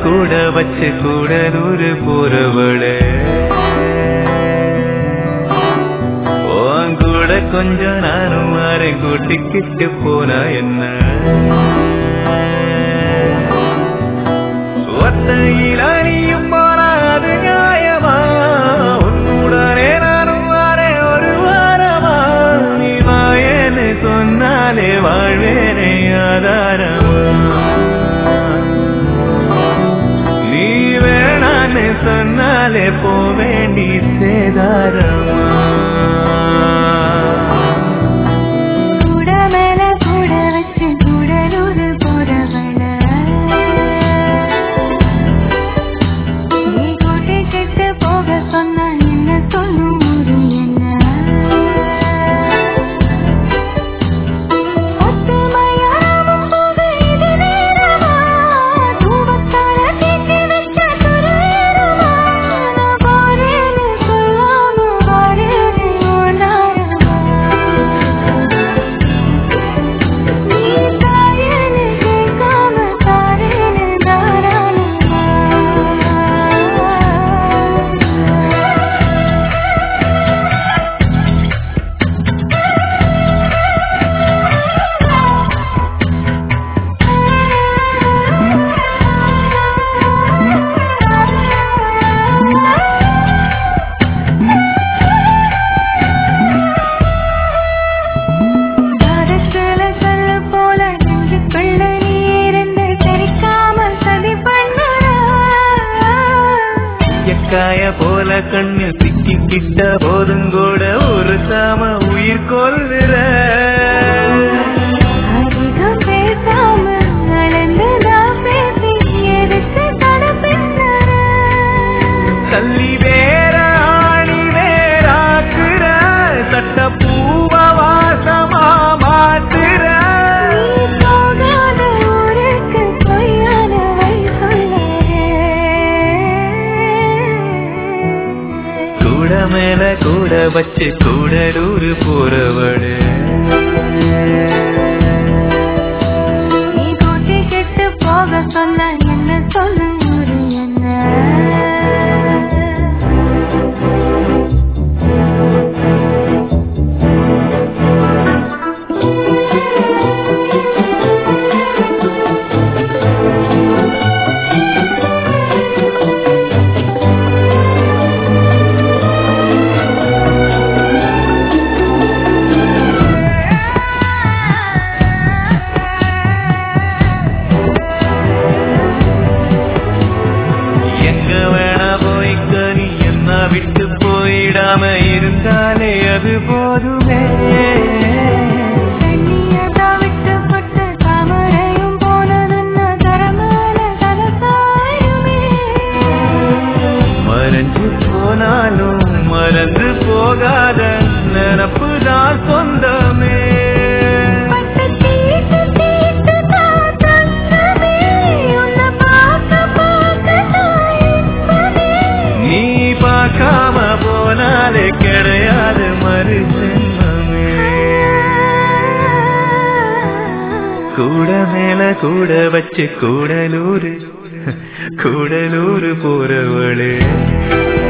கூட வச்சு கூடலூர் போறவளே உன் கூட கொஞ்சம் நானும் மாறே கூட்டிக்கிட்டு போனா என்ன ஒத்தையில் அணியும் போனா அது நியாயமா உன்னுடனே நானும் வாரேன் ஒரு வாரமா நீ வாயேன்னு சொன்னாலே வாழ்வேனே ஆதாரமா நீ வேணான்னு சொன்னாலே போவேண்டி சேதாரமா கூட மேல கூட வச்சு கூடலூர் போறவள நீ கூட்டி கிட்டு போக சொன்னா என்ன சொல்லும் ஊரு என்ன ஒத்துமையாவும் போக இது நேரமா தூவத்தால தீட்டி வச்ச துறையரமா நான் போறேன்னு சொல்லாம வாரேன்னு ஓடாரமா நீ தாயேன்னு கேட்காம தாரேன்னு தாராளமா மரத்துல கல்லு போல நெஞ்சுக்குள்ள நீ இருந்து தெரிக்காமல் சதி பண்ணுற எக்காய போல கண்ணு சிக்கிக்கிட்ட போதும் கூட ஒரு சாம உயிர் கொள்ளுற அதிகம் பேசாம அளந்துதான் பேசி எதுக்கு தடை பின்னற கள்ளி வேற ஆணி வேறாக்குற சட்ட பூவ வாசமா மாத்துற நீ போகாத ஊருக்கு பொய்யான வழி சொல்லறே கூட மேல கூட வச்சு கூடலூர் போறவளே நீ கூட்டி கெட்டு போக சொன்ன என்ன சொல்லு ஊரு என்ன எங்க வேணா போய்க்க நீ என்ன விட்டு போயிடாம இருந்தாலே அது போதுமே தண்ணியதா விட்டு பட்டு தாமரையும் போனதுன்னா தரமான தலசாயுமே மறைஞ்சு போனாலும் மறந்து போகாத நினப்பு தான் சொந்தமே பட்டு தீட்டு தீட்டு தான் தங்கமே உன்னை பார்க்க பார்க்க நான் இன்பமே நீ பார்க்காம போனாலே கிடையாது மறு ஜென்மமே கூட மேல கூட வச்சு கூடலூரு கூடலூரு போறவளே